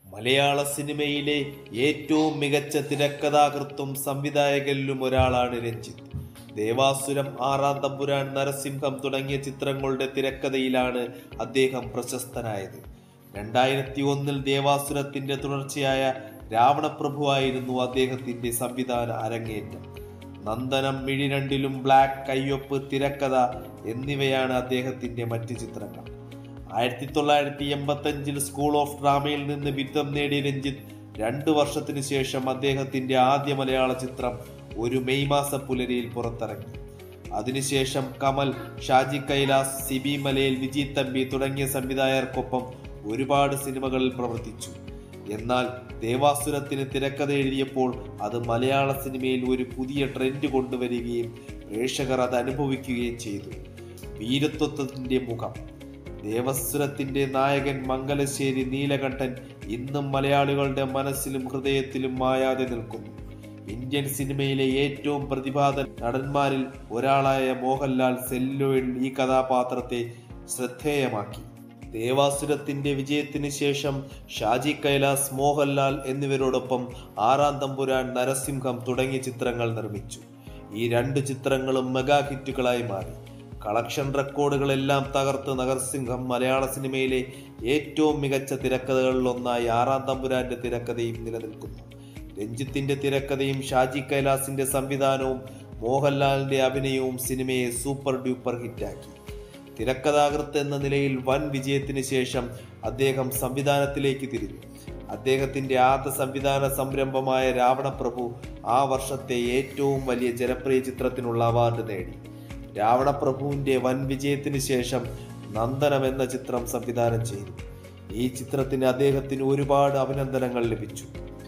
മലയാള സിനിമയിലെ ഏറ്റവും മികച്ച തിരക്കഥാകൃത്തും സംവിധായകരിലും ഒരാളാണ് രഞ്ജിത്ത് ദേവാസുരം ആറാം തമ്പുരാൻ നരസിംഹം തുടങ്ങിയ ചിത്രങ്ങളുടെ തിരക്കഥയിലാണ് അദ്ദേഹം പ്രശസ്തനായത് രണ്ടായിരത്തി ഒന്നിൽ ദേവാസുരത്തിന്റെ തുടർച്ചയായ രാവണപ്രഭുവായിരുന്നു അദ്ദേഹത്തിന്റെ സംവിധാന അരങ്ങേറ്റം നന്ദനം മിഴി രണ്ടിലും ബ്ലാക്ക് കയ്യൊപ്പ് തിരക്കഥ എന്നിവയാണ് അദ്ദേഹത്തിന്റെ മറ്റ് ചിത്രങ്ങൾ ആയിരത്തി തൊള്ളായിരത്തി എൺപത്തി അഞ്ചിൽ സ്കൂൾ ഓഫ് ഡ്രാമയിൽ നിന്ന് ബിരുദം നേടിയ രഞ്ജിത്ത് രണ്ടു വർഷത്തിനു ശേഷം അദ്ദേഹത്തിന്റെ ആദ്യ മലയാള ചിത്രം ഒരു മെയ് മാസ പുലരിയിൽ പുറത്തിറങ്ങി അതിനുശേഷം കമൽ ഷാജി കൈലാസ് സിബി മലയിൽ വിജയ് തമ്പി തുടങ്ങിയ സംവിധായകർക്കൊപ്പം ഒരുപാട് സിനിമകളിൽ പ്രവർത്തിച്ചു എന്നാൽ ദേവാസുരത്തിന് തിരക്കഥ എഴുതിയപ്പോൾ അത് മലയാള സിനിമയിൽ ഒരു പുതിയ ട്രെൻഡ് കൊണ്ടുവരികയും പ്രേക്ഷകർ അത് അനുഭവിക്കുകയും ചെയ്തു വീരത്വത്തിന്റെ മുഖം ദേവസ്വരത്തിന്റെ നായകൻ മംഗലശ്ശേരി നീലകണ്ഠൻ ഇന്നും മലയാളികളുടെ മനസ്സിലും ഹൃദയത്തിലും മായാതെ നിൽക്കുന്നു ഇന്ത്യൻ സിനിമയിലെ ഏറ്റവും പ്രതിഭാത നടന്മാരിൽ ഒരാളായ മോഹൻലാൽ സെല്ലോയിൽ ഈ കഥാപാത്രത്തെ ശ്രദ്ധേയമാക്കി ദേവാസുരത്തിന്റെ വിജയത്തിന് ശേഷം ഷാജി കൈലാസ് മോഹൻലാൽ എന്നിവരോടൊപ്പം ആറാം തമ്പുരാൻ നരസിംഹം തുടങ്ങിയ ചിത്രങ്ങൾ നിർമ്മിച്ചു ഈ രണ്ട് ചിത്രങ്ങളും മെഗാ ഹിറ്റുകളായി മാറി കളക്ഷൻ റെക്കോർഡുകളെല്ലാം തകർത്ത് നരസിംഹം മലയാള സിനിമയിലെ ഏറ്റവും മികച്ച തിരക്കഥകളിൽ ഒന്നായി ആറാം തമ്പുരാന്റെ തിരക്കഥയും നിലനിൽക്കുന്നു രഞ്ജിത്തിന്റെ തിരക്കഥയും ഷാജി കൈലാസിന്റെ സംവിധാനവും മോഹൻലാലിന്റെ അഭിനയവും സിനിമയെ സൂപ്പർ ഡ്യൂപ്പർ ഹിറ്റാക്കി തിരക്കഥാകൃത്ത് എന്ന നിലയിൽ വൻ വിജയത്തിന് ശേഷം അദ്ദേഹം സംവിധാനത്തിലേക്ക് തിരിഞ്ഞു അദ്ദേഹത്തിന്റെ ആദ്യ സംവിധാന സംരംഭമായ രാവണപ്രഭു ആ വർഷത്തെ ഏറ്റവും വലിയ ജനപ്രിയ ചിത്രത്തിനുള്ള അവാർഡ് നേടി രാവണപ്രഭുവിന്റെ വൻ വിജയത്തിന് ശേഷം നന്ദനം എന്ന ചിത്രം സംവിധാനം ചെയ്തു ഈ ചിത്രത്തിന് അദ്ദേഹത്തിന് ഒരുപാട് അഭിനന്ദനങ്ങൾ ലഭിച്ചു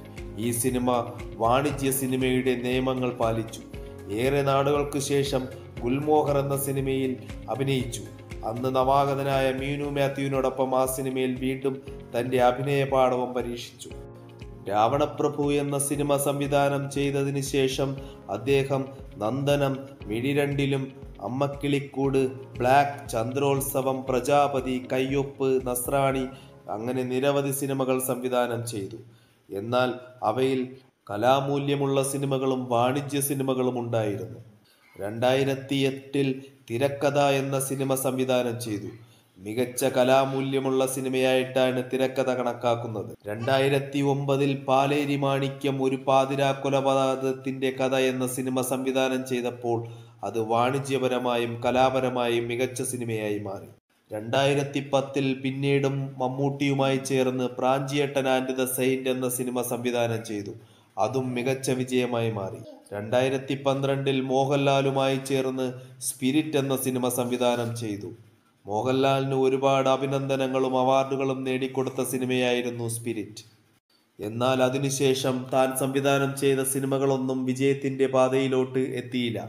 ഈ സിനിമ വാണിജ്യ സിനിമയുടെ നിയമങ്ങൾ പാലിച്ചു ഏറെ നാടുകൾക്ക് ശേഷം ഗുൽമോഹർ എന്ന സിനിമയിൽ അഭിനയിച്ചു അന്ന് നവാഗതനായ മീനു മാത്യുവിനോടൊപ്പം ആ സിനിമയിൽ വീണ്ടും തന്റെ അഭിനയ പാഠവും പരീക്ഷിച്ചു രാവണപ്രഭു എന്ന സിനിമ സംവിധാനം ചെയ്തതിന് ശേഷം അദ്ദേഹം നന്ദനം മിഴിരണ്ടിലും അമ്മക്കിളിക്കൂട് ബ്ലാക്ക് ചന്ദ്രോത്സവം പ്രജാപതി കയ്യൊപ്പ് നസ്രാണി അങ്ങനെ നിരവധി സിനിമകൾ സംവിധാനം ചെയ്തു എന്നാൽ അവയിൽ കലാമൂല്യമുള്ള സിനിമകളും വാണിജ്യ സിനിമകളും ഉണ്ടായിരുന്നു രണ്ടായിരത്തി എട്ടിൽ തിരക്കഥ എന്ന സിനിമ സംവിധാനം ചെയ്തു മികച്ച കലാമൂല്യമുള്ള സിനിമയായിട്ടാണ് തിരക്കഥ കണക്കാക്കുന്നത് രണ്ടായിരത്തി ഒമ്പതിൽ പാലേരി മാണിക്യം ഒരു പാതിരാ കൊലപാതകത്തിന്റെ കഥ എന്ന സിനിമ സംവിധാനം ചെയ്തപ്പോൾ അത് വാണിജ്യപരമായും കലാപരമായും മികച്ച സിനിമയായി മാറി രണ്ടായിരത്തി പത്തിൽ പിന്നീടും മമ്മൂട്ടിയുമായി ചേർന്ന് പ്രാഞ്ചിയേട്ടൻ ആൻഡ് ദ സെയിന്റ് എന്ന സിനിമ സംവിധാനം ചെയ്തു അതും മികച്ച വിജയമായി മാറി രണ്ടായിരത്തി പന്ത്രണ്ടിൽ മോഹൻലാലുമായി ചേർന്ന് സ്പിരിറ്റ് എന്ന സിനിമ സംവിധാനം ചെയ്തു മോഹൻലാലിന് ഒരുപാട് അഭിനന്ദനങ്ങളും അവാർഡുകളും നേടിക്കൊടുത്ത സിനിമയായിരുന്നു സ്പിരിറ്റ് എന്നാൽ അതിനുശേഷം താൻ സംവിധാനം ചെയ്ത സിനിമകളൊന്നും വിജയത്തിന്റെ പാതയിലോട്ട് എത്തിയില്ല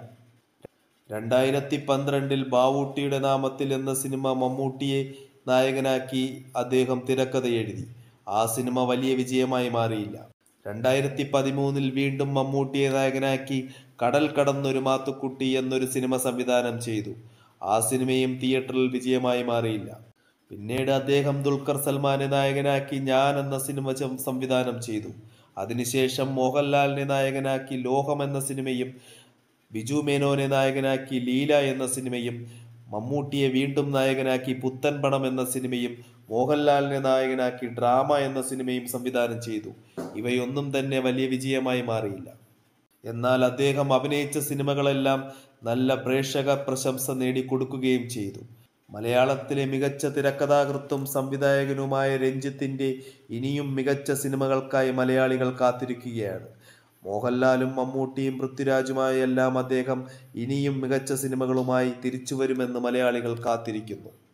രണ്ടായിരത്തി പന്ത്രണ്ടിൽ ബാവൂട്ടിയുടെ നാമത്തിൽ എന്ന സിനിമ മമ്മൂട്ടിയെ നായകനാക്കി അദ്ദേഹം തിരക്കഥ എഴുതി ആ സിനിമ വലിയ വിജയമായി മാറിയില്ല രണ്ടായിരത്തി പതിമൂന്നിൽ വീണ്ടും മമ്മൂട്ടിയെ നായകനാക്കി കടൽ കടന്നൊരു മാത്തുക്കുട്ടി എന്നൊരു സിനിമ സംവിധാനം ചെയ്തു ആ സിനിമയും തിയേറ്ററിൽ വിജയമായി മാറിയില്ല പിന്നീട് അദ്ദേഹം ദുൽഖർ സൽമാനെ നായകനാക്കി ഞാൻ എന്ന സിനിമ ചം- സംവിധാനം ചെയ്തു അതിനുശേഷം മോഹൻലാലിനെ നായകനാക്കി ലോഹം എന്ന സിനിമയും ബിജു മേനോനെ നായകനാക്കി ലീല എന്ന സിനിമയും മമ്മൂട്ടിയെ വീണ്ടും നായകനാക്കി പുത്തൻ പണം എന്ന സിനിമയും മോഹൻലാലിനെ നായകനാക്കി ഡ്രാമ എന്ന സിനിമയും സംവിധാനം ചെയ്തു ഇവയൊന്നും തന്നെ വലിയ വിജയമായി മാറിയില്ല എന്നാൽ അദ്ദേഹം അഭിനയിച്ച സിനിമകളെല്ലാം നല്ല പ്രേക്ഷക പ്രശംസ നേടിക്കൊടുക്കുകയും ചെയ്തു മലയാളത്തിലെ മികച്ച തിരക്കഥാകൃത്തും സംവിധായകനുമായ രഞ്ജിത്തിന്റെ ഇനിയും മികച്ച സിനിമകൾക്കായി മലയാളികൾ കാത്തിരിക്കുകയാണ് മോഹൻലാലും മമ്മൂട്ടിയും പൃഥ്വിരാജുമായെല്ലാം അദ്ദേഹം ഇനിയും മികച്ച സിനിമകളുമായി തിരിച്ചുവരുമെന്ന് മലയാളികൾ കാത്തിരിക്കുന്നു